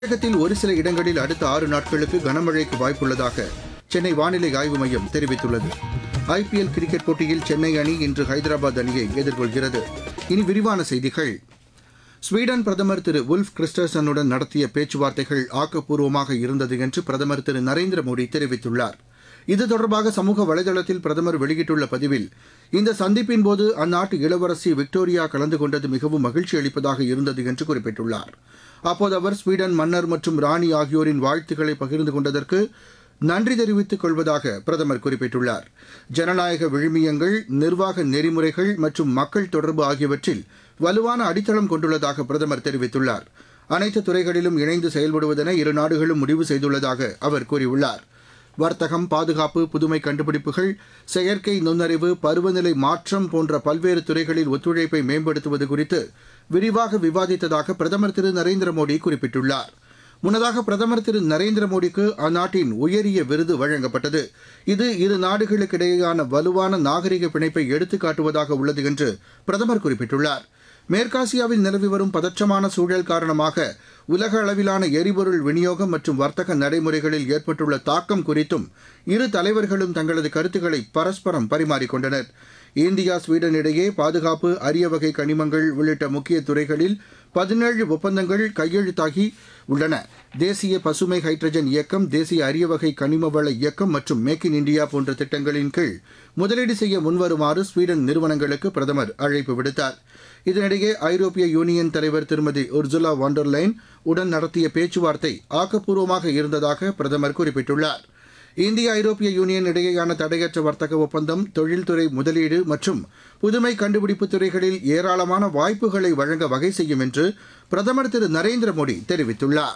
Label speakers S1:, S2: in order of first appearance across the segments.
S1: தமிழகத்தில் ஒரு சில இடங்களில் அடுத்த ஆறு நாட்களுக்கு கனமழைக்கு வாய்ப்புள்ளதாக சென்னை வானிலை ஆய்வு மையம் தெரிவித்துள்ளது ஐபிஎல் கிரிக்கெட் போட்டியில் சென்னை அணி இன்று ஹைதராபாத் அணியை எதிர்கொள்கிறது இனி விரிவான செய்திகள் ஸ்வீடன் பிரதமர் திரு உல்ஃப் கிறிஸ்டர்சனுடன் நடத்திய பேச்சுவார்த்தைகள் ஆக்கப்பூர்வமாக இருந்தது என்று பிரதமர் திரு நரேந்திர மோடி தெரிவித்துள்ளார் இது தொடர்பாக சமூக வலைதளத்தில் பிரதமர் வெளியிட்டுள்ள பதிவில் இந்த சந்திப்பின் போது அந்நாட்டு இளவரசி விக்டோரியா கலந்து கொண்டது மிகவும் மகிழ்ச்சி அளிப்பதாக இருந்தது என்று குறிப்பிட்டுள்ளார் அப்போது அவர் ஸ்வீடன் மன்னர் மற்றும் ராணி ஆகியோரின் வாழ்த்துக்களை பகிர்ந்து கொண்டதற்கு நன்றி தெரிவித்துக் கொள்வதாக பிரதமர் குறிப்பிட்டுள்ளார் ஜனநாயக விழுமியங்கள் நிர்வாக நெறிமுறைகள் மற்றும் மக்கள் தொடர்பு ஆகியவற்றில் வலுவான அடித்தளம் கொண்டுள்ளதாக பிரதமர் தெரிவித்துள்ளார் அனைத்து துறைகளிலும் இணைந்து செயல்படுவதென இரு நாடுகளும் முடிவு செய்துள்ளதாக அவர் கூறியுள்ளார் வர்த்தகம் பாதுகாப்பு புதுமை கண்டுபிடிப்புகள் செயற்கை நுண்ணறிவு பருவநிலை மாற்றம் போன்ற பல்வேறு துறைகளில் ஒத்துழைப்பை மேம்படுத்துவது குறித்து விரிவாக விவாதித்ததாக பிரதமர் திரு நரேந்திர மோடி குறிப்பிட்டுள்ளார் முன்னதாக பிரதமர் திரு நரேந்திர மோடிக்கு அந்நாட்டின் உயரிய விருது வழங்கப்பட்டது இது இரு நாடுகளுக்கிடையேயான வலுவான நாகரிக பிணைப்பை எடுத்துக் காட்டுவதாக உள்ளது என்று பிரதமர் குறிப்பிட்டுள்ளார் மேற்காசியாவில் நிலவி வரும் பதற்றமான சூழல் காரணமாக உலக அளவிலான எரிபொருள் விநியோகம் மற்றும் வர்த்தக நடைமுறைகளில் ஏற்பட்டுள்ள தாக்கம் குறித்தும் இரு தலைவர்களும் தங்களது கருத்துக்களை பரஸ்பரம் பரிமாறிக்கொண்டனர் இந்தியா ஸ்வீடன் இடையே பாதுகாப்பு அரிய வகை கனிமங்கள் உள்ளிட்ட முக்கிய துறைகளில் பதினேழு ஒப்பந்தங்கள் கையெழுத்தாகி உள்ளன தேசிய பசுமை ஹைட்ரஜன் இயக்கம் தேசிய அரிய வகை கனிம வள இயக்கம் மற்றும் மேக் இன் இந்தியா போன்ற திட்டங்களின் கீழ் முதலீடு செய்ய முன்வருமாறு ஸ்வீடன் நிறுவனங்களுக்கு பிரதமர் அழைப்பு விடுத்தார் இதனிடையே ஐரோப்பிய யூனியன் தலைவர் திருமதி உர்சுலா வாண்டர்லைன் உடன் நடத்திய பேச்சுவார்த்தை ஆக்கப்பூர்வமாக இருந்ததாக பிரதமர் குறிப்பிட்டுள்ளார் இந்திய ஐரோப்பிய யூனியன் இடையேயான தடையற்ற வர்த்தக ஒப்பந்தம் தொழில்துறை முதலீடு மற்றும் புதுமை கண்டுபிடிப்பு துறைகளில் ஏராளமான வாய்ப்புகளை வழங்க வகை செய்யும் என்று பிரதமர் திரு நரேந்திர மோடி தெரிவித்துள்ளார்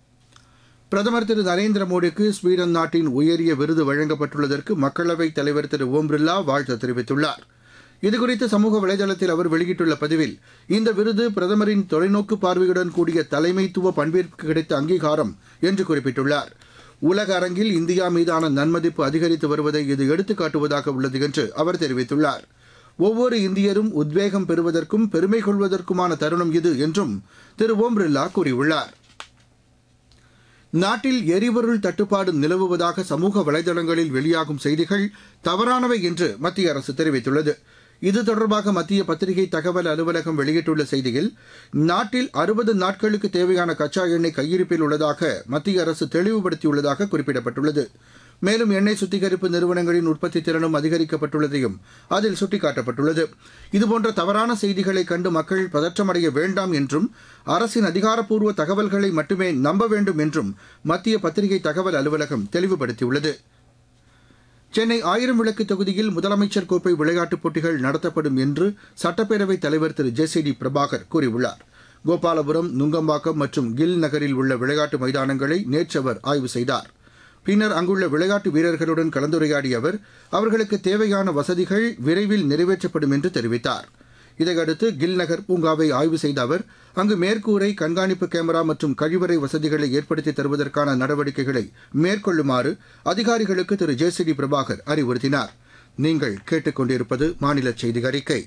S1: பிரதமர் திரு நரேந்திர மோடிக்கு ஸ்வீடன் நாட்டின் உயரிய விருது வழங்கப்பட்டுள்ளதற்கு மக்களவைத் தலைவர் திரு ஓம் பிர்லா வாழ்த்து தெரிவித்துள்ளார் இதுகுறித்து சமூக வலைதளத்தில் அவர் வெளியிட்டுள்ள பதிவில் இந்த விருது பிரதமரின் தொலைநோக்கு பார்வையுடன் கூடிய தலைமைத்துவ பண்பிற்கு கிடைத்த அங்கீகாரம் என்று குறிப்பிட்டுள்ளார் உலக அரங்கில் இந்தியா மீதான நன்மதிப்பு அதிகரித்து வருவதை இது எடுத்துக்காட்டுவதாக உள்ளது என்று அவர் தெரிவித்துள்ளார் ஒவ்வொரு இந்தியரும் உத்வேகம் பெறுவதற்கும் பெருமை கொள்வதற்குமான தருணம் இது என்றும் திரு ஓம் பிர்லா கூறியுள்ளார் நாட்டில் எரிபொருள் தட்டுப்பாடு நிலவுவதாக சமூக வலைதளங்களில் வெளியாகும் செய்திகள் தவறானவை என்று மத்திய அரசு தெரிவித்துள்ளது இது தொடர்பாக மத்திய பத்திரிகை தகவல் அலுவலகம் வெளியிட்டுள்ள செய்தியில் நாட்டில் அறுபது நாட்களுக்கு தேவையான கச்சா எண்ணெய் கையிருப்பில் உள்ளதாக மத்திய அரசு தெளிவுபடுத்தியுள்ளதாக குறிப்பிடப்பட்டுள்ளது மேலும் எண்ணெய் சுத்திகரிப்பு நிறுவனங்களின் உற்பத்தி திறனும் அதிகரிக்கப்பட்டுள்ளதையும் அதில் சுட்டிக்காட்டப்பட்டுள்ளது இதுபோன்ற தவறான செய்திகளை கண்டு மக்கள் பதற்றமடைய வேண்டாம் என்றும் அரசின் அதிகாரப்பூர்வ தகவல்களை மட்டுமே நம்ப வேண்டும் என்றும் மத்திய பத்திரிகை தகவல் அலுவலகம் தெளிவுபடுத்தியுள்ளது சென்னை ஆயிரம் விளக்கு தொகுதியில் முதலமைச்சர் கோப்பை விளையாட்டுப் போட்டிகள் நடத்தப்படும் என்று சட்டப்பேரவைத் தலைவர் Thiru J C D Prabhakar கூறியுள்ளார் கோபாலபுரம் நுங்கம்பாக்கம் மற்றும் கில் நகரில் உள்ள விளையாட்டு மைதானங்களை நேற்று அவர் ஆய்வு செய்தார் பின்னர் அங்குள்ள விளையாட்டு வீரர்களுடன் கலந்துரையாடிய அவர் அவர்களுக்கு தேவையான வசதிகள் விரைவில் நிறைவேற்றப்படும் என்று தெரிவித்தார் இதையடுத்து கில் நகர் பூங்காவை ஆய்வு செய்த அவர் அங்கு மேற்கூரை கண்காணிப்பு கேமரா மற்றும் கழிவறை வசதிகளை ஏற்படுத்தி தருவதற்கான நடவடிக்கைகளை மேற்கொள்ளுமாறு அதிகாரிகளுக்கு Thiru J C D Prabhakar அறிவுறுத்தினார் நீங்கள் கேட்டுக்கொண்டிருப்பது மாநில செய்தி அறிக்கை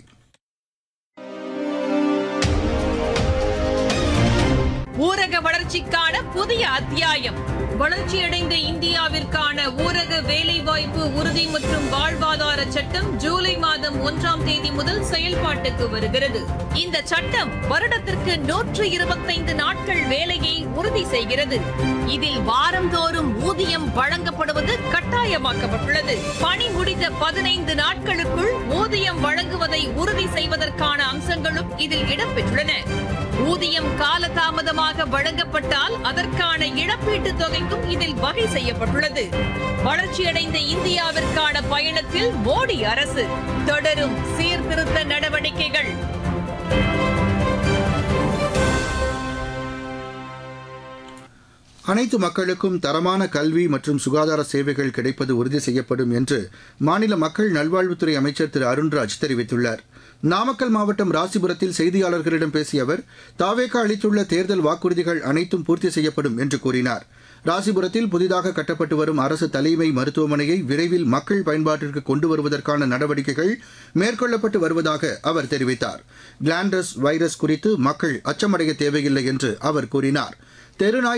S2: ஊரக வளர்ச்சிக்கான புதிய அத்தியாயம் வளர்ச்சியடைந்த இந்தியாவிற்கான ஊரக வேலைவாய்ப்பு உறுதி மற்றும் வாழ்வாதார சட்டம் ஜூலை மாதம் ஒன்றாம் தேதி முதல் செயல்பாட்டுக்கு வருகிறது இந்த சட்டம் வருடத்திற்கு நூற்று இருபத்தைந்து நாட்கள் வேலையை உறுதி செய்கிறது இதில் வாரந்தோறும் ஊதியம் வழங்கப்படுவது கட்டாயமாக்கப்பட்டுள்ளது பணி முடிந்த பதினைந்து நாட்களுக்குள் ஊதியம் வழங்குவதை உறுதி செய்வதற்கான அம்சங்களும் இதில் இடம்பெற்றுள்ளன ஊதியம் காலதாமதமாக வழங்கப்பட்டால் அதற்கான இழப்பீட்டுத் தொகைக்கும் இதில் வகை செய்யப்பட்டுள்ளது வளர்ச்சியடைந்த இந்தியாவிற்கான பயணத்தில் மோடி அரசு தொடரும் சீர்திருத்த நடவடிக்கைகள்
S1: அனைத்து மக்களுக்கும் தரமான கல்வி மற்றும் சுகாதார சேவைகள் கிடைப்பது உறுதி செய்யப்படும் என்று மாநில மக்கள் நல்வாழ்வுத்துறை அமைச்சர் திரு அருண்ராஜ் தெரிவித்துள்ளார் நாமக்கல் மாவட்டம் ராசிபுரத்தில் செய்தியாளர்களிடம் பேசிய அவர் தாவேக்கா அளித்துள்ள தேர்தல் வாக்குறுதிகள் அனைத்தும் பூர்த்தி செய்யப்படும் என்று கூறினார் ராசிபுரத்தில் புதிதாக கட்டப்பட்டு வரும் அரசு தலைமை மருத்துவமனையை விரைவில் மக்கள் பயன்பாட்டிற்கு கொண்டு வருவதற்கான நடவடிக்கைகள் மேற்கொள்ளப்பட்டு வருவதாக அவர் தெரிவித்தார் கிளாண்டஸ் வைரஸ் குறித்து மக்கள் அச்சமடைய தேவையில்லை என்று அவர் கூறினார் தெருநாய்